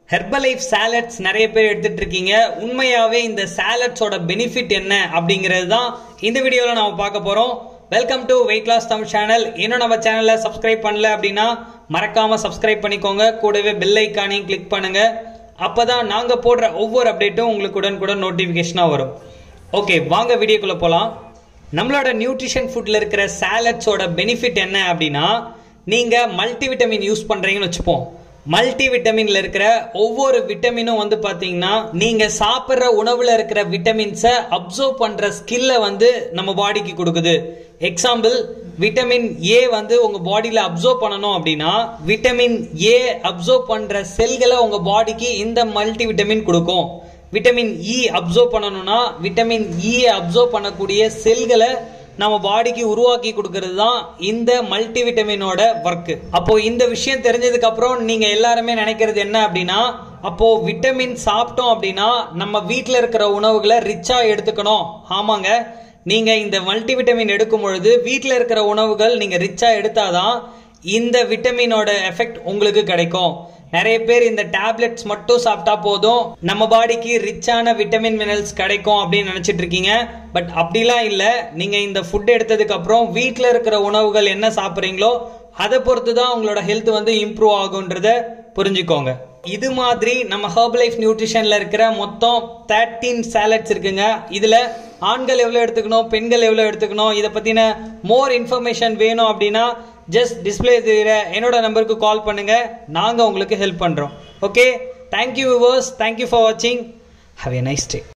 Herbalife salads நிறைய பேர் எடுத்துட்டு இருக்கீங்க உண்மையாவே இந்த சாலட்ஸோட பெனிஃபிட் என்ன அப்படிங்கிறது தான் இந்த வீடியோவில் நம்ம பார்க்க போறோம் welcome to weight loss Tamil channel இன்னும் நம்ம சேனலை சப்ஸ்கிரைப் பண்ணல அப்படின்னா மறக்காம சப்ஸ்கிரைப் பண்ணிக்கோங்க கூடவே பெல் ஐக்கானையும் கிளிக் பண்ணுங்க அப்பதான் நாங்க போடுற ஒவ்வொரு அப்டேட்டும் உங்களுக்கு உடனுக்குடன் நோட்டிபிகேஷனா வரும் ஓகே வாங்க வீடியோக்குள்ள போலாம் நம்மளோட நியூட்ரிஷன் ஃபுட்ல இருக்கிற சாலட்ஸோட பெனிஃபிட் என்ன அப்படின்னா நீங்க மல்டிவிட்டமின் யூஸ் பண்றீங்கன்னு வச்சுப்போம் மல்டி விட்டமின்ல இருக்கிற ஒவ்வொரு விட்டமினும் வந்து பாத்தீங்கன்னா நீங்க சாப்பிடுற உணவுல இருக்கிற விட்டமின்ஸை அப்சர்வ் பண்ற ஸ்கில்ல வந்து நம்ம பாடிக்கு கொடுக்குது எக்ஸாம்பிள் விட்டமின் ஏ வந்து உங்க பாடியில அப்சர்வ் பண்ணணும் அப்படின்னா விட்டமின் ஏ அப்சர்வ் பண்ற செல்களை உங்க பாடிக்கு இந்த மல்டி விட்டமின் கொடுக்கும் விட்டமின் இ அப்சர்வ் பண்ணணும்னா விட்டமின் இ அப்சர்வ் பண்ணக்கூடிய செல்களை நம்ம பாடிக்கு உருவாக்கி கொடுக்கறது தான் இந்த மல்டி விட்டமினோட ஒர்க் அப்போ இந்த விஷயம் தெரிஞ்சதுக்கு அப்புறம் நீங்க எல்லாருமே நினைக்கிறது என்ன அப்படின்னா அப்போ விட்டமின் சாப்பிட்டோம் அப்படின்னா நம்ம வீட்டில் இருக்கிற உணவுகளை ரிச்சா எடுத்துக்கணும் ஆமாங்க நீங்க இந்த மல்டி விட்டமின் எடுக்கும் பொழுது வீட்டில் இருக்கிற உணவுகள் நீங்க ரிச்சா எடுத்தாதான் இந்த விட்டமினோட எஃபெக்ட் உங்களுக்கு கிடைக்கும் நிறைய பேர் இந்த டேப்லெட்ஸ் மட்டும் சாப்பிட்டா போதும் நம்ம பாடிக்கு ரிச்சான விட்டமின் மினரல்ஸ் கிடைக்கும் அப்படின்னு நினைச்சிட்டு இருக்கீங்க பட் அப்படிலாம் இல்ல நீங்க இந்த ஃபுட் எடுத்ததுக்கு அப்புறம் வீட்டில் இருக்கிற உணவுகள் என்ன சாப்பிட்றீங்களோ அதை பொறுத்து தான் உங்களோட ஹெல்த் வந்து இம்ப்ரூவ் ஆகுன்றத புரிஞ்சுக்கோங்க இது மாதிரி நம்ம ஹர்ப் லைஃப் நியூட்ரிஷன்ல இருக்கிற மொத்தம் தேர்ட்டீன் சாலட்ஸ் இருக்குங்க இதுல ஆண்கள் எவ்வளவு எடுத்துக்கணும் பெண்கள் எவ்வளவு எடுத்துக்கணும் இதை பத்தின மோர் இன்ஃபர்மேஷன் வேணும் அப்படின்னா ஜஸ்ட் டிஸ்பிளே தெரியுற என்னோட நம்பருக்கு கால் பண்ணுங்க நாங்க உங்களுக்கு ஹெல்ப் பண்றோம் okay thank you viewers thank you for வாட்சிங் ஹாவ் எ நைஸ் டே